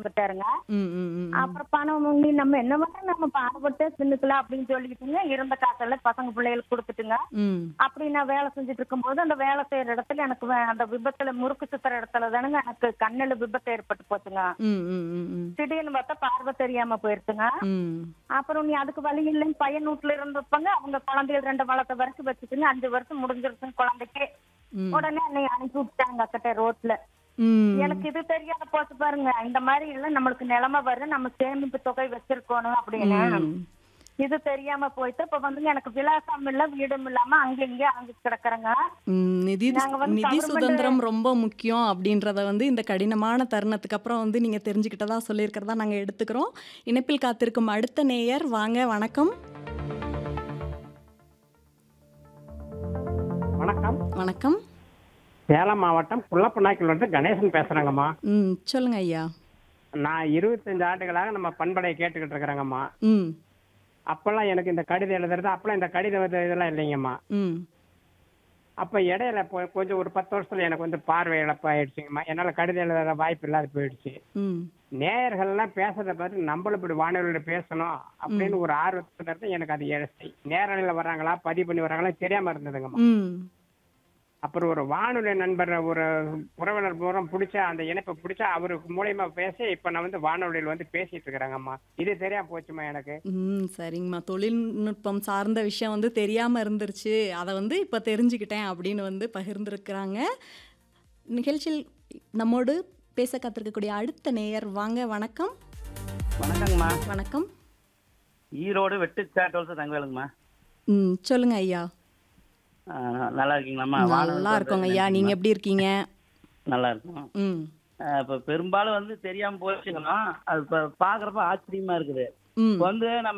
வந்துட்டாருங்க ம் ம் ம், ம் அப்புறம் பணம் உண்ணி நம்ம என்ன பண்றோம் நம்ம பாடுபட்டு தின்னுக்கலாம் அப்படின்னு சொல்லிக்கிட்டுங்க இருந்த காசெல்லாம் பசங்க பிள்ளைகளுக்கு கொடுத்துட்டுங்க ம் அப்படி நான் வேலை செஞ்சுட்டு இருக்கும்போது அந்த வேலை செய்யற இடத்துல எனக்கு வே- அந்த விபத்துல முறுக்கு சுத்துற இடத்துல தானுங்க எனக்கு கண்ணுல விபத்து ஏற்பட்டு போச்சுங்க ம் ம் ம் ம் திடீர்னு பார்த்தா பார்வை தெரியாம போயிருச்சுங்க ம் அப்புறம் நீ அதுக்கு வழி இல்லைன்னு பையன் வீட்டுல இருந்தப்பங்க அவங்க குழந்தைகள் ரெண்டு வளர்த்த வரைக்கும் வச்சுட்டுங்க அஞ்சு வருஷம் முடிஞ்சிருச்சுங்க குழந்தைக்கு ம். உடனே என்னை அனுப்பி விட்டாங்க அக்கட்ட ரோட்ல ம் எனக்கு இது தெரியாத போச்சு பாருங்க இந்த மாதிரி எல்லாம் நம்மளுக்கு நிலைமை வரும் நம்ம சேமிப்பு தொகை வச்சிருக்கணும் அப்படின்னு ம். இது தெரியாம போயிட்டு இப்ப வந்துங்க எனக்கு விலாசம் இல்ல வீடும் இல்லாம அங்க இங்க அங்க கிடக்குறேங்க ம், நிதி நாங்க வந்து நிதி government- சுதந்திரம் ரொம்ப முக்கியம் அப்படின்றத வந்து இந்த கடினமான தருணத்துக்கு அப்புறம் வந்து நீங்க தெரிஞ்சுக்கிட்டதா சொல்லியிருக்கிறதா நாங்க எடுத்துக்கிறோம் இணைப்பில் காத்திருக்கும் அடுத்த நேயர் வாங்க வணக்கம் வணக்கம் வணக்கம் சேலம் மாவட்டம் குள்ளப்பநாய்க்கில் வந்து கணேசன் பேசுறேங்கம்மா ம் சொல்லுங்க ஐயா நான் இருபத்தஞ்சு ஆண்டுகளாக நம்ம பண்படையை கேட்டுக்கிட்டு இருக்கிறேங்கம்மா ம் அப்பெல்லாம் எனக்கு இந்த கடிதம் எழுதுறது அப்பெல்லாம் இந்த கடிதம் இது- இதெல்லாம் இல்லைங்கம்மா ம் அப்ப இடையில கொ- கொஞ்சம் ஒரு பத்து வருஷத்துல எனக்கு வந்து பார்வை இழப்பு ஆயிடுச்சுங்கம்மா என்னால கடிதம் எழுதுற வாய்ப்பு இல்லாத போயிடுச்சு ம் நேயர்கள் எல்லாம் பேசுறத பார்த்து நம்மளும் இப்படி வானொலியில பேசணும் அப்படின்னு ஒரு ஆர்வத்துல இருந்து எனக்கு அது எழுச்சி நேரலையில வர்றாங்களா பதிவு பண்ணி வர்றாங்களா தெரியாம இருந்ததுங்கம்மா ம் அப்புறம் ஒரு வானொலி நண்பர் ஒரு உறவினர் மூலம் பிடிச்ச அந்த இணைப்பை பிடிச்சா அவருக்கு மூலியமா பேசி இப்ப நான் வந்து வானொலியில் வந்து பேசிட்டு இருக்கிறேங்கம்மா இது தெரியாம போச்சுமா எனக்கு ம் சரிங்கம்மா தொழில்நுட்பம் சார்ந்த விஷயம் வந்து தெரியாமல் இருந்துருச்சு அதை வந்து இப்போ தெரிஞ்சுக்கிட்டேன் அப்படின்னு வந்து பகிர்ந்திருக்கிறாங்க நிகழ்ச்சியில் நம்மோடு பேச காத்திருக்கக்கூடிய அடுத்த நேயர் வாங்க வணக்கம் வணக்கங்கம்மா வணக்கம் ஈரோடு வெட்டுச்சாட்டோல்ஸ் தங்கவேலுங்கம்மா ம் சொல்லுங்க ஐயா ஆ, நல்லா இருக்கீங்களாம்மா நல்லா வானொலி இருக்கோங்க ஐயா நீங்க எப்படி இருக்கீங்க நல்லா இருக்கும் ம் இப்போ பெரும்பாலும் வந்து தெரியாம போச்சுங்கன்னா அது இப்போ பார்க்குறப்ப ஆச்சரியமா இருக்குது ம் இப்போ வந்து நம்ம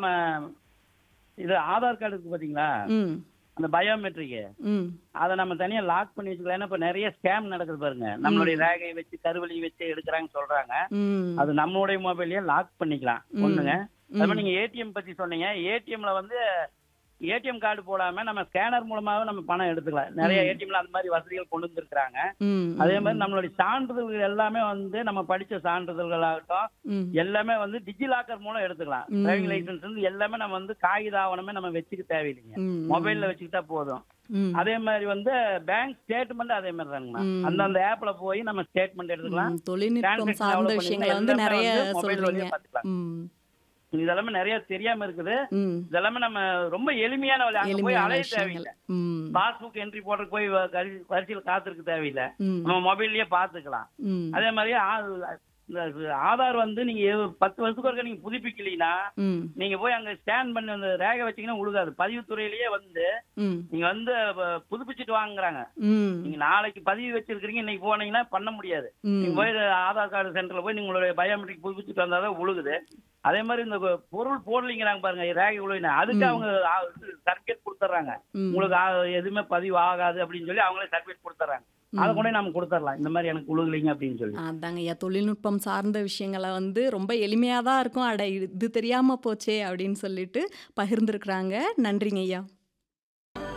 இது ஆதார் கார்டு இருக்கு பார்த்தீங்களா ம் அந்த பயோமெட்ரிக்கு ம் அதை நம்ம தனியா லாக் பண்ணி வச்சுக்கலாம் ஏன்னா இப்போ நிறைய ஸ்கேம் நடக்குது பாருங்க நம்மளுடைய ரேகையை வச்சு கருவழி வச்சு எடுக்கிறாங்க சொல்றாங்க ம் அது நம்மளுடைய மொபைல்லயே லாக் பண்ணிக்கலாம் ம். ஒண்ணுங்க அது மாதிரி நீங்க ஏடிஎம் பத்தி சொன்னீங்க ஏடிஎம்ல வந்து ஏடிஎம் கார்டு போடாம நம்ம ஸ்கேனர் மூலமாவே நம்ம பணம் எடுத்துக்கலாம் நிறைய ஏடிஎம்ல அந்த மாதிரி வசதிகள் கொண்டு வந்திருக்கிறாங்க ம் அதே மாதிரி நம்மளுடைய சான்றிதழ்கள் எல்லாமே வந்து நம்ம படிச்ச சான்றிதழ்கள் ஆகட்டும் ம் எல்லாமே வந்து டிஜிலாக்கர் மூலம் எடுத்துக்கலாம் ம். டிரைவிங் லைசன்ஸ் இருந்து எல்லாமே நம்ம வந்து காகித ஆவணமே நம்ம வச்சுக்க தேவையில்லைங்க ம் மொபைல்ல வச்சுக்கிட்டா போதும் ம் அதே மாதிரி வந்து பேங்க் ஸ்டேட்மெண்ட் அதே மாதிரி தாங்கண்ணா ம். அந்தந்த ஆப்ல போய் நம்ம ஸ்டேட்மெண்ட் எடுத்துக்கலாம் ம், தொழில்நுட்பம் Transaction சார்ந்த develop விஷயங்களை பண்ணிக்கலாம். வந்து எல்லாமே நிறைய வந்து mobile சொல்றீங்க வழியா பார்த்துக்கலாம். ம் இதெல்லாமே நிறைய தெரியாம இருக்குது ம் இதெல்லாமே நம்ம ரொம்ப எளிமையான வழி அங்க போய் எளிமையான அலைய விஷயங்கள் தேவையில்லை ம் பாஸ்புக் என்ட்ரி போடுற போய் வ- கரி- வரிசையில் காத்திருக்க தேவையில்லை ம் நம்ம மொபைல்லயே பாத்துக்கலாம் ம் அதே மாதிரி ஆ- இந்த ஆதார் வந்து நீங்க எவ்- பத்து வருஷத்துக்கு ஒருக்கா நீங்க புதுப்பிக்கலைன்னா ம் நீங்க போய் அங்க ஸ்கேன் பண்ணி அந்த ரேகை வச்சீங்கன்னா உழுகாது பதிவுத்துறையிலேயே வந்து ம் நீங்க வந்து ப- புதுப்பிச்சுட்டு வாங்குறாங்க ம் நீங்க நாளைக்கு பதிவு வச்சிருக்கீங்க இன்னைக்கு போனீங்கன்னா பண்ண முடியாது நீங்க ம் போய் ஆதார் கார்டு சென்டர்ல போய் உங்களுடைய பயோமெட்ரிக் புதுப்பிச்சுட்டு வந்தாதான் உழுகுது அதே மாதிரி இந்த பொருள் போடலிங்கிறாங்க பாருங்க ரேகை உழுவின அதுக்கு அவங்க சர்டிபிகேட் கொடுத்துட்றாங்க ம் உங்களுக்கு ஆ- எதுவுமே பதிவு ஆகாது அப்படின்னு சொல்லி அவங்களே சர்டிபிகேட் கொடுத்துட்றாங்க அதை கொண்டு நம்ம கொடுத்துடலாம் இந்த மாதிரி எனக்கு உழுகலைங்க அப்படின்னு சொல்லி அதாங்க ஐயா தொழில்நுட்பம் சார்ந்த விஷயங்களை வந்து ரொம்ப எளிமையாக தான் இருக்கும் அட இது தெரியாமல் போச்சே அப்படின்னு சொல்லிட்டு பகிர்ந்துருக்குறாங்க நன்றிங்க ஐயா